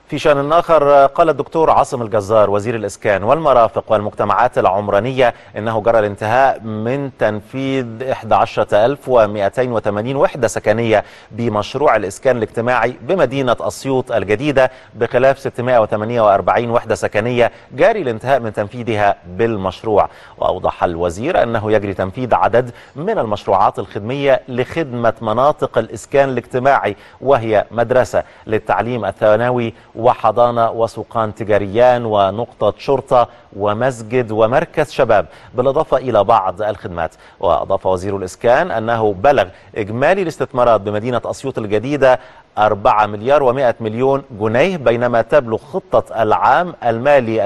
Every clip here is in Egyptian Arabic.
في شأن آخر قال الدكتور عاصم الجزار وزير الإسكان والمرافق والمجتمعات العمرانية إنه جرى الانتهاء من تنفيذ 11280 وحدة سكنية بمشروع الإسكان الاجتماعي بمدينة أسيوط الجديدة بخلاف 648 وحدة سكنية جاري الانتهاء من تنفيذها بالمشروع وأوضح الوزير أنه يجري تنفيذ عدد من المشروعات الخدمية لخدمة مناطق الإسكان الاجتماعي وهي مدرسة للتعليم الثانوي وحضانة وسوقان تجاريان ونقطة شرطة ومسجد ومركز شباب بالإضافة إلى بعض الخدمات وأضاف وزير الإسكان أنه بلغ إجمالي الاستثمارات بمدينة أسيوط الجديدة 4 مليار و100 مليون جنيه بينما تبلغ خطة العام المالي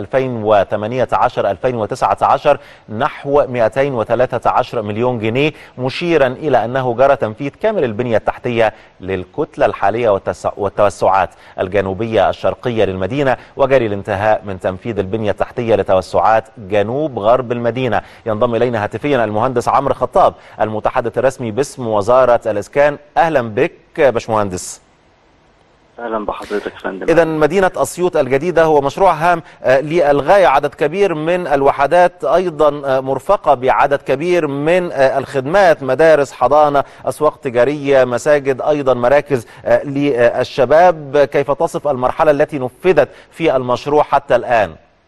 2018-2019 نحو 213 مليون جنيه مشيرا إلى أنه جرى تنفيذ كامل البنية التحتية للكتلة الحالية والتوسعات الجنوبية الشرقية للمدينة وجري الانتهاء من تنفيذ البنية التحتية لتوسعات جنوب غرب المدينة ينضم إلينا هاتفيا المهندس عمرو خطاب المتحدث الرسمي باسم وزارة الإسكان أهلا بك باشمهندس اهلا بحضرتك فندم اذا مدينه اسيوط الجديده هو مشروع هام للغايه عدد كبير من الوحدات ايضا مرفقه بعدد كبير من الخدمات مدارس حضانه اسواق تجاريه مساجد ايضا مراكز للشباب كيف تصف المرحله التي نفذت في المشروع حتى الان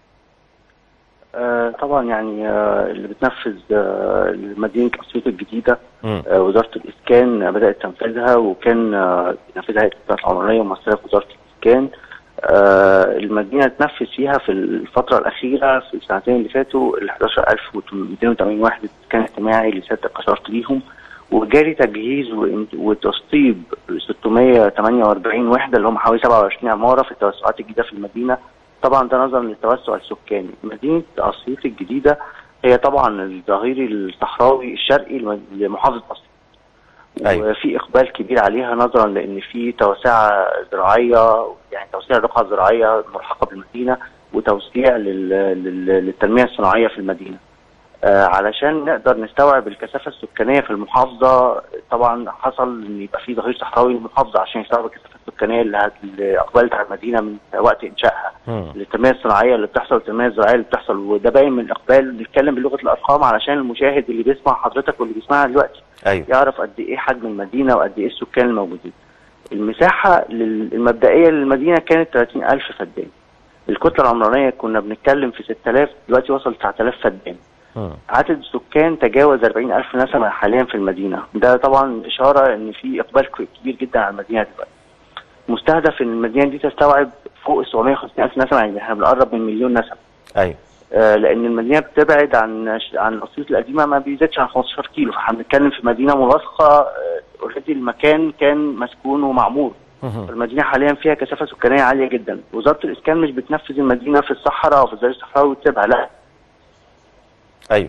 آه طبعا يعني آه اللي بتنفذ آه مدينه اسيوط الجديده آه وزاره الاسكان بدات تنفيذها وكان آه بينفذها هيئه القطاع العمرانيه ومؤثره في وزاره الاسكان آه المدينه تنفذ فيها في الفتره الاخيره في السنتين اللي فاتوا ال 11280 وحده اسكان اجتماعي اللي سيادتك اشرت ليهم وجاري تجهيز وتسطيب 648 وحده اللي هم حوالي 27 عماره في التوسعات الجديده في المدينه طبعا ده نظرا للتوسع السكاني مدينه اسيوط الجديده هي طبعا الظهير الصحراوي الشرقي لمحافظه اسيوط أيوة. وفي اقبال كبير عليها نظرا لان في توسعه زراعيه يعني توسيع الرقعه الزراعيه ملحقه بالمدينه وتوسيع لل... لل... للتنميه الصناعيه في المدينه آه علشان نقدر نستوعب الكثافه السكانيه في المحافظه طبعا حصل ان يبقى في ظهير صحراوي للمحافظه عشان يستوعب الكثافه السكانيه اللي, اللي اقبلت على المدينه من وقت انشائها للتنميه الصناعيه اللي بتحصل والتنميه الزراعيه اللي بتحصل وده باين من الاقبال بنتكلم بلغه الارقام علشان المشاهد اللي بيسمع حضرتك واللي بيسمعها دلوقتي أيوة. يعرف قد ايه حجم المدينه وقد ايه السكان الموجودين. المساحه المبدئيه للمدينه كانت 30000 فدان. الكتله العمرانيه كنا بنتكلم في 6000 دلوقتي وصل 9000 فدان. عدد السكان تجاوز 40000 نسمة حاليا في المدينة ده طبعا إشارة إن في إقبال كبير جدا على المدينة دلوقتي مستهدف إن المدينة دي تستوعب فوق ال 750000 نسمة يعني احنا بنقرب من مليون نسمة أيوة آه لأن المدينة بتبعد عن عن أسيوط القديمة ما بيزيدش عن 15 كيلو فاحنا بنتكلم في مدينة ملاصقة اوريدي آه المكان كان مسكون ومعمور المدينة حاليا فيها كثافة سكانية عالية جدا وزارة الإسكان مش بتنفذ المدينة في الصحراء أو في الظهير الصحراوي وتسيبها لا ايوه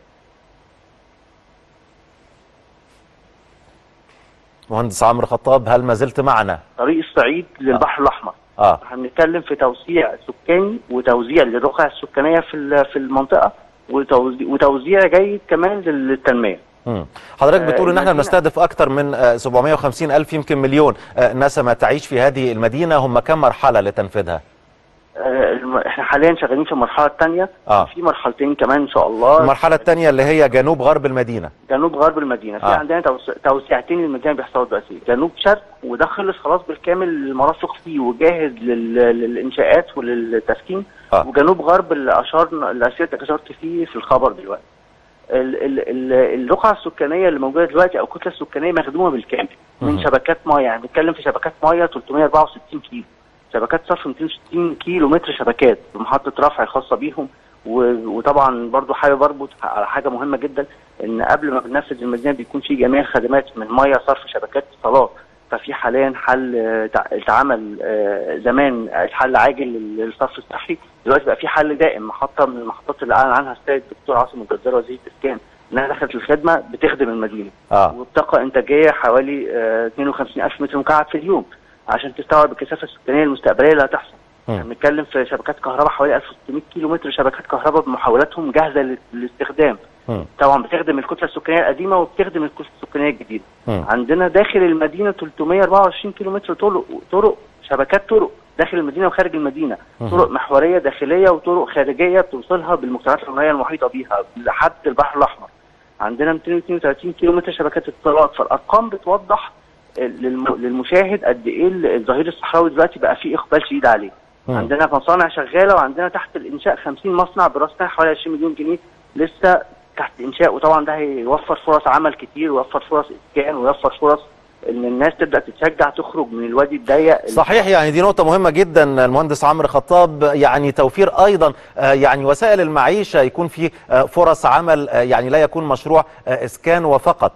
مهندس عمرو خطاب هل ما زلت معنا طريق الصعيد للبحر آه. الاحمر اه هنتكلم في توسيع سكاني وتوزيع للرقعة السكانيه في في المنطقه وتوزيع, وتوزيع جيد كمان للتنميه مم. حضرتك بتقول ان احنا بنستهدف اكثر من 750 الف يمكن مليون نسمه تعيش في هذه المدينه هم كم مرحله لتنفيذها احنا حاليا شغالين في المرحله الثانيه آه. في مرحلتين كمان ان شاء الله المرحله الثانيه اللي هي جنوب غرب المدينه جنوب غرب المدينه في آه. عندنا توسيعتين للمدينه بيحصلوا دلوقتي جنوب شرق وده خلص خلاص بالكامل المرافق فيه وجاهز لل... للانشاءات وللتسكين آه. وجنوب غرب اللي اشار اللي سيادتك اشرت فيه في الخبر دلوقتي ال... ال... ال... الرقعه السكانيه اللي موجوده دلوقتي او الكتله السكانيه مخدومه بالكامل من مم. شبكات ميه يعني بنتكلم في شبكات ميه 364 كيلو شبكات صرف 260 كيلو متر شبكات بمحطه رفع خاصه بيهم وطبعا برضو حابب اربط على حاجه مهمه جدا ان قبل ما بننفذ المدينه بيكون في جميع الخدمات من ميه صرف شبكات اتصالات ففي حاليا حل اتعمل زمان حل عاجل للصرف الصحي دلوقتي بقى في حل دائم محطه من المحطات اللي اعلن عنها السيد الدكتور عاصم الجزار وزير الاسكان انها دخلت الخدمه بتخدم المدينه آه. وبطاقه انتاجيه حوالي 52000 متر مكعب في اليوم عشان تستوعب الكثافه السكانيه المستقبليه اللي هتحصل بنتكلم في شبكات كهرباء حوالي 1600 كيلو متر شبكات كهرباء بمحاولاتهم جاهزه للاستخدام م. طبعا بتخدم الكتله السكانيه القديمه وبتخدم الكتله السكانيه الجديده م. عندنا داخل المدينه 324 كيلو متر طرق طرق شبكات طرق داخل المدينه وخارج المدينه طرق محوريه داخليه وطرق خارجيه بتوصلها بالمجتمعات العمرانيه المحيطه بيها لحد البحر الاحمر عندنا 232 كيلو متر شبكات اتصالات فالارقام بتوضح للم- للمشاهد قد ايه الظهير الصحراوي دلوقتي بقى فيه اقبال شديد عليه مم. عندنا مصانع شغاله وعندنا تحت الانشاء 50 مصنع براس مال حوالي 20 مليون جنيه لسه تحت انشاء وطبعا ده هيوفر فرص عمل كتير ويوفر فرص اسكان ويوفر فرص ان الناس تبدا تتشجع تخرج من الوادي الضيق صحيح يعني دي نقطة مهمة جدا المهندس عمرو خطاب يعني توفير أيضا آه، يعني وسائل المعيشة يكون في آه، فرص عمل آه، يعني لا يكون مشروع آه، إسكان وفقط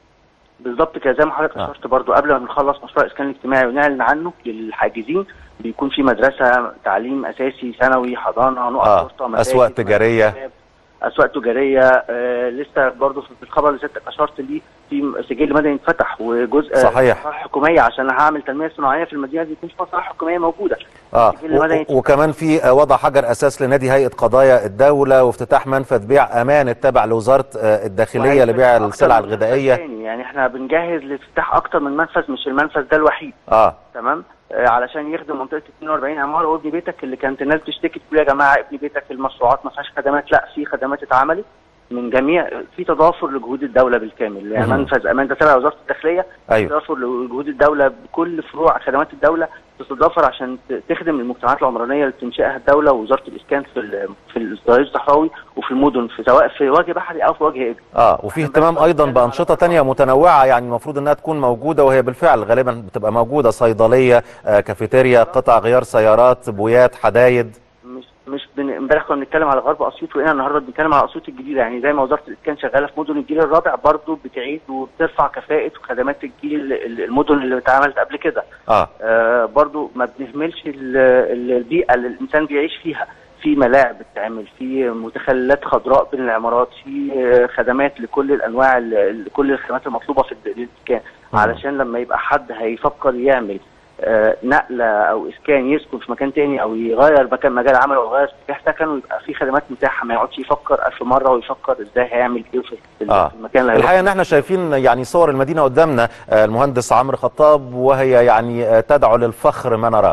بالظبط كده زي ما حضرتك آه. اشرت برضو قبل ما نخلص مشروع الاسكان الاجتماعي ونعلن عنه للحاجزين بيكون في مدرسه تعليم اساسي ثانوي حضانه نقط آه، شرطه مدارس، أسواق تجارية. مدارس، اسواق تجاريه آه لسه برضو في الخبر اللي سيادتك اشرت ليه في سجل مدني اتفتح وجزء صحيح. مصالح حكوميه عشان هعمل تنميه صناعيه في المدينه دي يكون في مصالح حكوميه موجوده آه سجل مدني و- وكمان في آه، وضع حجر أساس لنادي هيئة قضايا الدولة وافتتاح منفذ بيع أمان التابع لوزارة آه، الداخلية وهيبقى لبيع أكتر السلع من منفذ الغذائية تاني. يعني احنا بنجهز لافتتاح اكتر من منفذ مش المنفذ ده الوحيد آه تمام آه، علشان يخدم منطقه 42 عماره وابن بيتك اللي كانت الناس بتشتكي تقول يا جماعه ابن بيتك المشروعات ما فيهاش خدمات لا في خدمات اتعملت من جميع في تضافر لجهود الدوله بالكامل يعني مهم. منفذ امان ده تبع وزاره الداخليه أيوه تضافر لجهود الدوله بكل فروع خدمات الدوله تتضافر عشان ت- تخدم المجتمعات العمرانيه اللي بتنشئها الدوله ووزاره الاسكان في ال- في الظهير الصحراوي وفي المدن في سواء في وجه بحري او في وجه ابلي اه وفي اهتمام ايضا بانشطه تانية متنوعه يعني المفروض انها تكون موجوده وهي بالفعل غالبا بتبقى موجوده صيدليه آه كافيتيريا قطع غيار سيارات بويات حدايد مش مش بن... امبارح كنا بنتكلم على غرب اسيوط وهنا النهارده بنتكلم على اسيوط الجديده يعني زي ما وزاره الاسكان شغاله في مدن الجيل الرابع برضه بتعيد وبترفع كفاءه وخدمات الجيل ال- المدن اللي اتعملت قبل كده اه آه برضه ما بنهملش ال- ال- البيئه اللي الانسان بيعيش فيها في ملاعب بتتعمل في متخللات خضراء بين العمارات في آه، خدمات لكل الانواع ال- ال- كل الخدمات المطلوبه في الد- الاسكان مم. علشان لما يبقى حد هيفكر يعمل آه، نقله او اسكان يسكن في مكان تاني او يغير مكان مجال عمله او يغير اتجاه سكنه يبقى في خدمات متاحه ما يقعدش يفكر ألف مره ويفكر ازاي هيعمل ايه في في آه. المكان اللي هيروح الحقيقه ان احنا شايفين يعني صور المدينه قدامنا آه المهندس عمرو خطاب وهي يعني آه تدعو للفخر ما نراه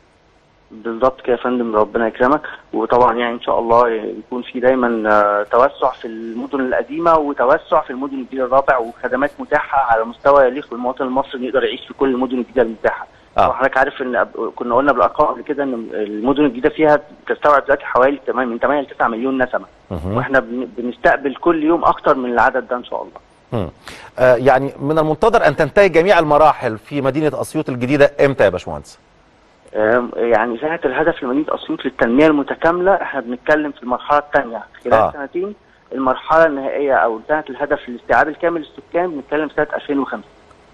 بالظبط كده يا فندم ربنا يكرمك وطبعا يعني ان شاء الله يكون في دايما آه، توسع في المدن القديمه وتوسع في المدن الجيل الرابع وخدمات متاحه على مستوى يليق بالمواطن المصري يقدر يعيش في كل المدن الجديده المتاحه. آه. طبعا حضرتك عارف ان أب- كنا قلنا بالارقام قبل كده ان المدن الجديده فيها تستوعب دلوقتي حوالي 8 من 8 ل 9 مليون نسمه مهم. واحنا بن- بنستقبل كل يوم اكتر من العدد ده ان شاء الله. مم. آه يعني من المنتظر ان تنتهي جميع المراحل في مدينه اسيوط الجديده امتى يا باشمهندس؟ آم، يعني سنة الهدف لمدينة أسيوط للتنمية المتكاملة احنا بنتكلم في المرحلة الثانية خلال آه. آه. سنتين المرحلة النهائية أو سنة الهدف للاستيعاب الكامل للسكان بنتكلم سنة 2050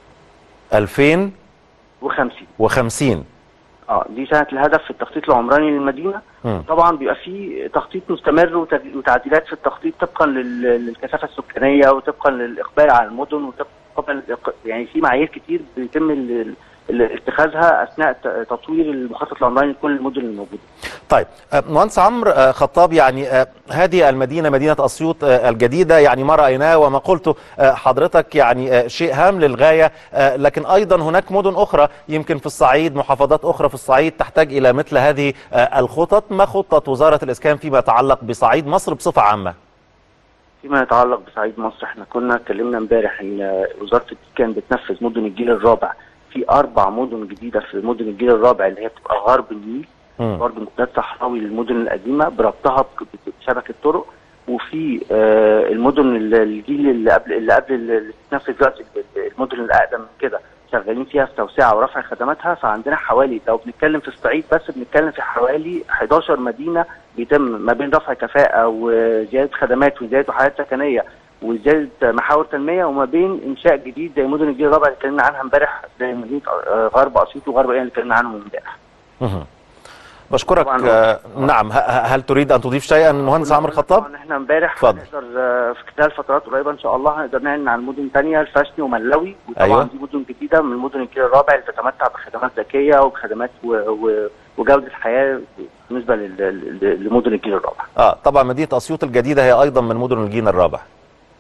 2050 و50 اه دي سنة الهدف في التخطيط العمراني للمدينة مم. طبعا بيبقى في تخطيط مستمر وتج- وتعديلات في التخطيط طبقا لل- للكثافة السكانية وطبقا للإقبال على المدن وطبقا يعني في معايير كتير بيتم ال- ال- اتخاذها أثناء ت- تطوير المخطط العمراني لكل المدن الموجودة طيب آه، مهندس عمرو آه، خطاب يعني آه، هذه المدينه مدينه اسيوط آه، الجديده يعني ما رايناه وما قلته آه، حضرتك يعني آه، شيء هام للغايه آه، لكن ايضا هناك مدن اخرى يمكن في الصعيد محافظات اخرى في الصعيد تحتاج الى مثل هذه آه، الخطط ما خطه وزاره الاسكان فيما يتعلق بصعيد مصر بصفه عامه فيما يتعلق بصعيد مصر احنا كنا اتكلمنا امبارح ان وزاره الاسكان بتنفذ مدن الجيل الرابع في اربع مدن جديده في مدن الجيل الرابع اللي هي بتبقى غرب النيل مم. برضه امتداد صحراوي للمدن القديمه بربطها بك- بشبكه طرق وفي آه، المدن ال- الجيل اللي قبل اللي قبل اللي بتنفذ دلوقتي المدن الاقدم من كده شغالين فيها في توسعه ورفع خدماتها فعندنا حوالي لو بنتكلم في الصعيد بس بنتكلم في حوالي 11 مدينه بيتم ما بين رفع كفاءه وزياده خدمات وزياده وحالات سكنيه وزياده محاور تنميه وما بين انشاء جديد زي مدن الجيل الرابع اللي اتكلمنا عنها امبارح زي مدينه آه، غرب اسيوط وغرب ايه اللي اتكلمنا عنهم امبارح مهم. بشكرك طبعاً. آه، نعم ه- ه- هل تريد ان تضيف شيئا مهندس عمرو خطاب طبعا احنا امبارح اتفضل. هنقدر آه، في خلال فترات قريبه ان شاء الله هنقدر نعلن عن مدن ثانيه الفاشني وملوي وطبعا أيوة. دي مدن جديده من مدن الجيل الرابع اللي تتمتع بخدمات ذكيه وبخدمات و... و... وجوده حياه بالنسبه لل... لل- لمدن الجيل الرابع. اه طبعا مدينه اسيوط الجديده هي ايضا من مدن الجيل الرابع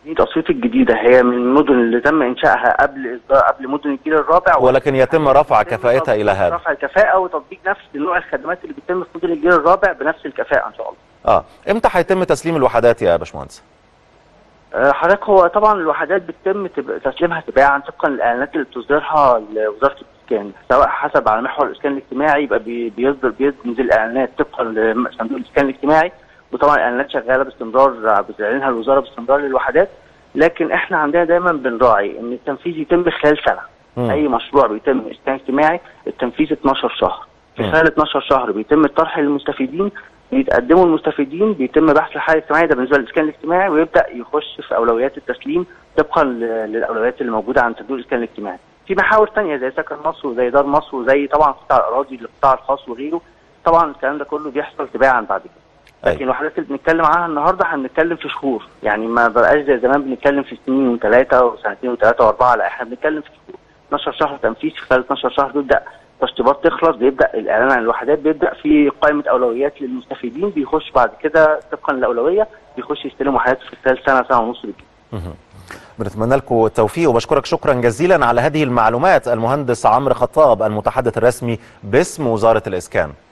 مدينه اسيوط الجديده هي من المدن اللي تم انشائها قبل قبل مدن الجيل الرابع ولكن يتم رفع يتم كفاءتها الى هذا رفع الكفاءه وتطبيق نفس نوع الخدمات اللي بتتم في مدن الجيل الرابع بنفس الكفاءه ان شاء الله اه امتى هيتم تسليم الوحدات يا باشمهندس آه، حضرتك هو طبعا الوحدات بتتم تب- تسليمها تباعا طبقا للاعلانات اللي بتصدرها لوزاره الاسكان سواء حسب على محور الاسكان الاجتماعي يبقى بي- بيصدر بينزل اعلانات طبقا لصندوق الاسكان الاجتماعي وطبعا الاعلانات شغاله باستمرار بتعلنها الوزاره باستمرار للوحدات لكن احنا عندنا دايما بنراعي ان التنفيذ يتم خلال سنه مم. اي مشروع بيتم اسكان اجتماعي التنفيذ 12 شهر في مم. خلال 12 شهر بيتم الطرح للمستفيدين بيتقدموا المستفيدين بيتم بحث الحاله الاجتماعيه ده بالنسبه للاسكان الاجتماعي ويبدا يخش في اولويات التسليم طبقا ل- للاولويات اللي موجوده عند صندوق الاسكان الاجتماعي. في محاور ثانيه زي سكن مصر وزي دار مصر وزي طبعا قطاع الاراضي القطاع الخاص وغيره طبعا الكلام ده كله بيحصل تباعا بعد كده. أيوة. لكن الوحدات اللي بنتكلم عنها النهارده هنتكلم في شهور يعني ما بقاش زي زمان بنتكلم في سنين وثلاثه وسنتين وثلاثه واربعه لا احنا بنتكلم في شهور 12 شهر تنفيذ في خلال 12 شهر بيبدا تشطيبات تخلص بيبدا الاعلان عن الوحدات بيبدا في قائمه اولويات للمستفيدين بيخش بعد كده طبقا للاولويه بيخش يستلم وحداته في خلال سنه سنه ونص بالكتير. بنتمنى لكم التوفيق وبشكرك شكرا جزيلا على هذه المعلومات المهندس عمرو خطاب المتحدث الرسمي باسم وزاره الاسكان